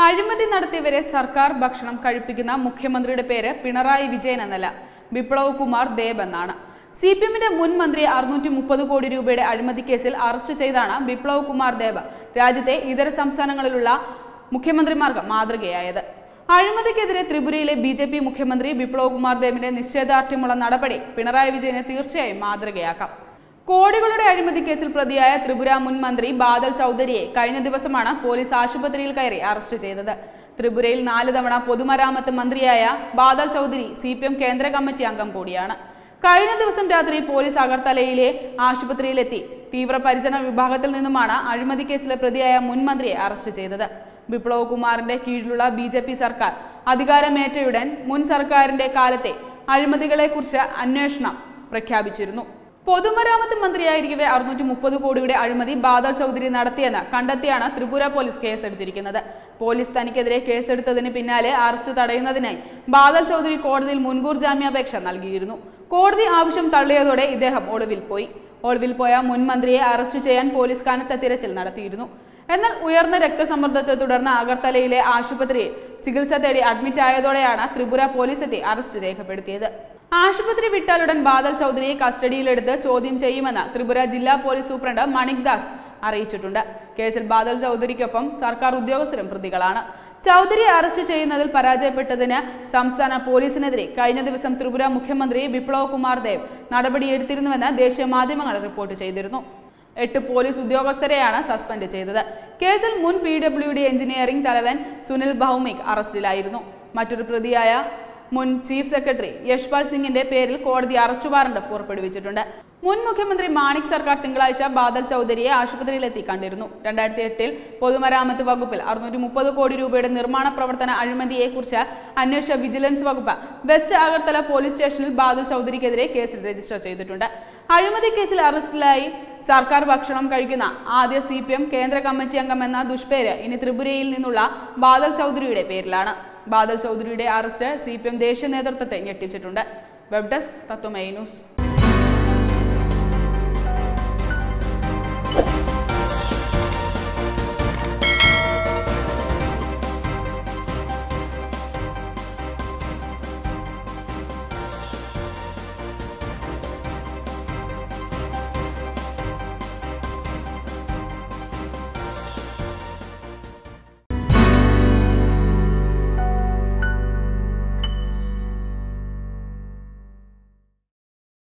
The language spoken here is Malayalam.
അഴിമതി നടത്തിയവരെ സർക്കാർ ഭക്ഷണം കഴിപ്പിക്കുന്ന മുഖ്യമന്ത്രിയുടെ പേര് പിണറായി വിജയൻ എന്നല്ല വിപ്ലവ് കുമാർ ദേബ് എന്നാണ് സി പി എമ്മിന്റെ മുൻ മന്ത്രി അറുന്നൂറ്റി മുപ്പത് കോടി രൂപയുടെ അഴിമതി കേസിൽ അറസ്റ്റ് ചെയ്താണ് വിപ്ലവ് കുമാർ ദേബ് രാജ്യത്തെ ഇതര സംസ്ഥാനങ്ങളിലുള്ള മുഖ്യമന്ത്രിമാർക്ക് മാതൃകയായത് അഴിമതിക്കെതിരെ ത്രിപുരയിലെ ബി ജെ പി മുഖ്യമന്ത്രി വിപ്ലവ് കുമാർ ദേബിന്റെ നിശ്ചയദാർഢ്യമുള്ള നടപടി പിണറായി വിജയനെ തീർച്ചയായും മാതൃകയാക്കാം കോടികളുടെ അഴിമതി കേസിൽ പ്രതിയായ ത്രിപുര മുൻ മന്ത്രി ബാദൽ ചൗധരിയെ കഴിഞ്ഞ ദിവസമാണ് പോലീസ് ആശുപത്രിയിൽ കയറി അറസ്റ്റ് ചെയ്തത് ത്രിപുരയിൽ നാല് തവണ പൊതുമരാമത്ത് മന്ത്രിയായ Badal Chaudhary C P M കേന്ദ്ര കമ്മിറ്റി അംഗം കൂടിയാണ് കഴിഞ്ഞ ദിവസം രാത്രി പോലീസ് അഗർത്തലയിലെ ആശുപത്രിയിലെത്തി തീവ്രപരിചരണ വിഭാഗത്തിൽ നിന്നുമാണ് അഴിമതി കേസിലെ പ്രതിയായ മുൻ മന്ത്രിയെ അറസ്റ്റ് ചെയ്തത് വിപ്ലവ് കുമാറിന്റെ കീഴിലുള്ള ബി ജെ പി സർക്കാർ അധികാരമേറ്റയുടൻ മുൻ സർക്കാരിന്റെ കാലത്തെ അഴിമതികളെക്കുറിച്ച് അന്വേഷണം പ്രഖ്യാപിച്ചിരുന്നു പൊതുമരാമത്ത് മന്ത്രിയായിരിക്കവെ അറുന്നൂറ്റി മുപ്പത് കോടിയുടെ അഴിമതി ബാദൽ ചൗധരി നടത്തിയെന്ന് കണ്ടെത്തിയാണ് ത്രിപുര പോലീസ് കേസെടുത്തിരിക്കുന്നത് പോലീസ് തനിക്കെതിരെ കേസെടുത്തതിന് പിന്നാലെ അറസ്റ്റ് തടയുന്നതിനായി ബാദൽ ചൗധരി കോടതിയിൽ മുൻകൂർ ജാമ്യാപേക്ഷ നൽകിയിരുന്നു കോടതി ആവശ്യം തള്ളിയതോടെ ഇദ്ദേഹം ഒളിവിൽ പോയി ഒളിവിൽ പോയ മുൻ മന്ത്രിയെ അറസ്റ്റ് ചെയ്യാൻ പോലീസ് കനത്ത തിരച്ചിൽ നടത്തിയിരുന്നു എന്നാൽ ഉയർന്ന രക്തസമ്മർദ്ദത്തെ തുടർന്ന് അഗർത്തലയിലെ ആശുപത്രിയിൽ ചികിത്സ തേടി അഡ്മിറ്റ് ആയതോടെയാണ് ത്രിപുര പോലീസ് എത്തി അറസ്റ്റ് രേഖപ്പെടുത്തിയത് ആശുപത്രി വിട്ടാലുടൻ ബാദൽ ചൗധരിയെ കസ്റ്റഡിയിലെടുത്ത് ചോദ്യം ചെയ്യുമെന്ന് ത്രിപുര ജില്ലാ പോലീസ് സൂപ്രണ്ട് മണിക് ദാസ് അറിയിച്ചിട്ടുണ്ട് കേസിൽ ബാദൽ ചൗധരിക്കൊപ്പം സർക്കാർ ഉദ്യോഗസ്ഥരും പ്രതികളാണ് ചൗധരി അറസ്റ്റ് ചെയ്യുന്നതിൽ പരാജയപ്പെട്ടതിന് സംസ്ഥാന പോലീസിനെതിരെ കഴിഞ്ഞ ദിവസം ത്രിപുര മുഖ്യമന്ത്രി ബിപ്ലവ് കുമാർ ദേവ് നടപടിയെടുത്തിരുന്നുവെന്ന് ദേശീയ മാധ്യമങ്ങൾ റിപ്പോർട്ട് ചെയ്തിരുന്നു എട്ട് പോലീസ് ഉദ്യോഗസ്ഥരെയാണ് സസ്പെൻഡ് ചെയ്തത് കേസിൽ മുൻ പി ഡബ്ല്യു ഡി എഞ്ചിനീയറിംഗ് തലവൻ സുനിൽ ഭൗമിക് അറസ്റ്റിലായിരുന്നു മറ്റൊരു പ്രതിയായ മുൻ ചീഫ് സെക്രട്ടറി യശ്പാൽ സിംഗിന്റെ പേരിൽ കോടതി അറസ്റ്റ് വാറണ്ട് പുറപ്പെടുവിച്ചിട്ടുണ്ട് മുൻ മുഖ്യമന്ത്രി മാണിക് സർക്കാർ തിങ്കളാഴ്ച ബാദൽ ചൗധരിയെ ആശുപത്രിയിലെത്തി കണ്ടിരുന്നു രണ്ടായിരത്തി എട്ടിൽ പൊതുമരാമത്ത് വകുപ്പിൽ അറുന്നൂറ്റി മുപ്പത് കോടി രൂപയുടെ നിർമ്മാണ പ്രവർത്തന അഴിമതിയെക്കുറിച്ച് അന്വേഷിച്ച വിജിലൻസ് വകുപ്പ് വെസ്റ്റ് അഗർത്തല പോലീസ് സ്റ്റേഷനിൽ ബാദൽ ചൗധരിക്കെതിരെ കേസ് രജിസ്റ്റർ ചെയ്തിട്ടുണ്ട് അഴിമതി കേസിൽ അറസ്റ്റിലായി സർക്കാർ ഭക്ഷണം കഴിക്കുന്ന ആദ്യ സി പി എം കേന്ദ്ര കമ്മിറ്റി അംഗം എന്ന ദുഷ്പേര് ഇനി ത്രിപുരയിൽ നിന്നുള്ള ബാദൽ ചൗധരിയുടെ പേരിലാണ് ബാദൽ ചൗധരിയുടെ അറസ്റ്റ് സി പി എം ദേശീയ നേതൃത്വത്തെ ഞെട്ടിച്ചിട്ടുണ്ട് വെബ് ഡെസ്ക് തത്വമൈ ന്യൂസ്